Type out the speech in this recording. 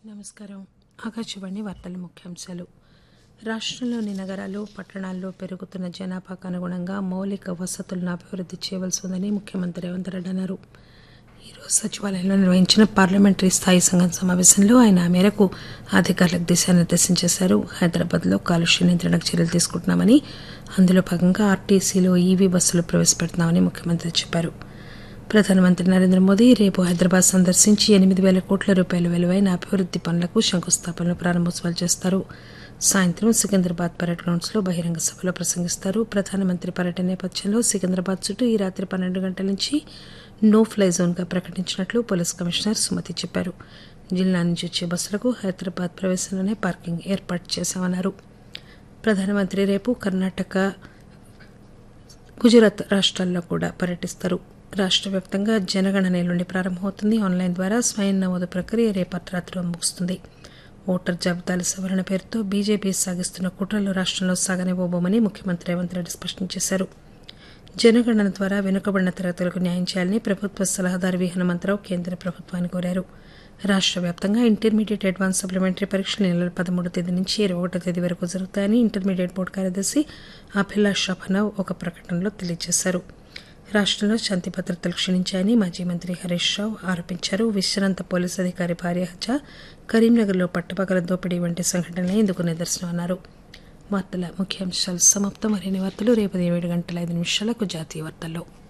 నమస్కారం ఆకాశవాణి వార్తల ముఖ్యాంశాలు రాష్ట్రంలోని నగరాలు పట్టణాల్లో పెరుగుతున్న జనాభాకు అనుగుణంగా మౌలిక వసతులను అభివృద్ధి చేయవలసి ఉందని ముఖ్యమంత్రి రేవంత్ రెడ్డి అన్నారు ఈరోజు సచివాలయంలో నిర్వహించిన పార్లమెంటరీ స్థాయి సంఘం సమావేశంలో ఆయన ఆ మేరకు అధికారులకు దిశానిర్దేశం చేశారు హైదరాబాద్లో కాలుష్య నియంత్రణకు చర్యలు తీసుకుంటున్నామని అందులో భాగంగా ఆర్టీసీలో ఈవీ బస్సులు ప్రవేశపెడుతున్నామని ముఖ్యమంత్రి చెప్పారు ప్రధానమంత్రి నరేంద్ర మోదీ రేపు హైదరాబాద్ సందర్శించి ఎనిమిది వేల కోట్ల రూపాయల విలువైన అభివృద్ది పనులకు శంకుస్థాపనలు ప్రారంభోత్సవాలు చేస్తారు సాయంత్రం సికింద్రాబాద్ పరేడ్ గ్రౌండ్స్ లో బహిరంగ సభలో ప్రసంగిస్తారు ప్రధానమంత్రి పర్యటన నేపథ్యంలో సికింద్రాబాద్ చుట్టూ ఈ రాత్రి పన్నెండు గంటల నుంచి నో ఫ్లై జోన్ గా ప్రకటించినట్లు పోలీస్ కమిషనర్ సుమతి చెప్పారు జిల్లా నుంచి వచ్చే బస్సులకు హైదరాబాద్ ప్రవేశంలోనే పార్కింగ్ ఏర్పాటు చేశామన్నారు ప్రధానమంత్రి రేపు కర్ణాటక గుజరాత్ రాష్ట్రాల్లో కూడా పర్యటిస్తారు రాష్ట్ర వ్యాప్తంగా జనగణన ఎల్లుండి ప్రారంభమవుతుంది ఆన్లైన్ ద్వారా స్వయం నమోదు ప్రక్రియ రేపు అర్ధరాత్రి ముగుస్తుంది ఓటర్ జాబితాల సవరణ పేరుతో బీజేపీ సాగిస్తున్న కుట్రలు రాష్ట్రంలో సాగనివ్వబోమని ముఖ్యమంత్రి రేవంత్ రెడ్డి స్పష్టం చేశారు జనగణన ద్వారా వెనుకబడిన తరగతులకు న్యాయం చేయాలని ప్రభుత్వ సలహాదారు వి హనుమంతరావు కేంద్ర ప్రభుత్వాన్ని కోరారు రాష్ట్ర వ్యాప్తంగా ఇంటర్మీడియట్ అడ్వాన్స్ సప్లిమెంటరీ పరీక్షలు ఈ నెల పదమూడో తేదీ నుంచి ఇరవై ఒకటో తేదీ వరకు జరుగుతాయని ఇంటర్మీడియట్ బోర్డు కార్యదర్శి అభిలాష్ షఫనవ్ ఒక ప్రకటనలో తెలియజేశారు రాష్ట్రంలో శాంతి భద్రతలు క్షీణించాయని మాజీ మంత్రి హరీష్ రావు ఆరోపించారు విశ్రాంత పోలీసు అధికారి భార్య హత్య కరీంనగర్లో పట్టపగల దోపిడీ వంటి సంఘటనలే ఇందుకు నిదర్శనం అన్నారు వార్తల ముఖ్యాంశాలు సమాప్తం మరిన్ని వార్తలు రేపు ఏడు గంటల ఐదు నిమిషాలకు జాతీయ వార్తల్లో